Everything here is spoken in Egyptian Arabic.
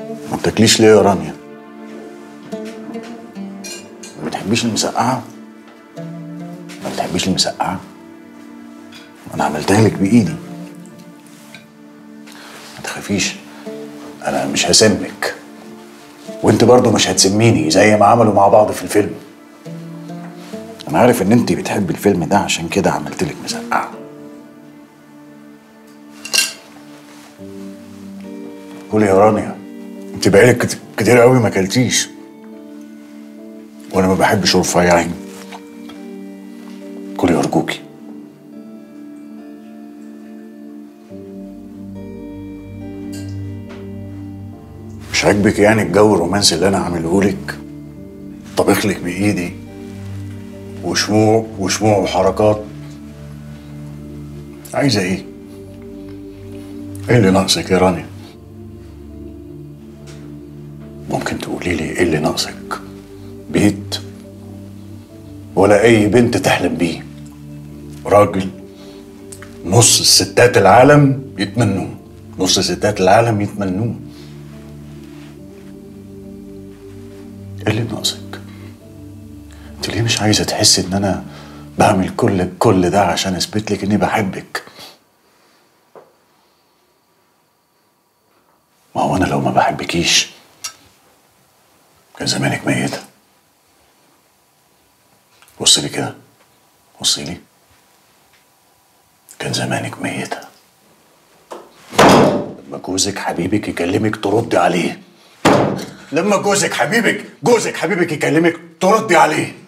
ما بتاكليش ليه يا رانيا ما بتحبيش المسقعه ما بتحبيش المسقعه انا عملتها لك بايدي ما تخافيش انا مش هسمك وانت برضو مش هتسميني زي ما عملوا مع بعض في الفيلم انا عارف ان انت بتحبي الفيلم ده عشان كده عملت لك مسقعه قولي يا رانيا انت بقالك كت- كتير قوي ما اكلتيش وانا ما بحبش رفيعين كلي ارجوكي مش عاجبك يعني الجو الرومانسي اللي انا عامله لك طبخ لك بايدي وشموع وشموع وحركات عايزه ايه ايه اللي ناقصك يا رانيا ممكن تقولي لي ايه اللي ناقصك بيت ولا اي بنت تحلم بيه راجل نص ستات العالم يتمنوه نص ستات العالم يتمنوه ايه اللي ناقصك انت ليه مش عايزه تحسي ان انا بعمل كل كل ده عشان اثبت لك اني بحبك ما هو انا لو ما بحبكيش كان زمانك ميتة بصي لي كده بصي لي كان زمانك ميتة لما جوزك حبيبك يكلمك تردي عليه لما جوزك حبيبك جوزك حبيبك يكلمك تردي عليه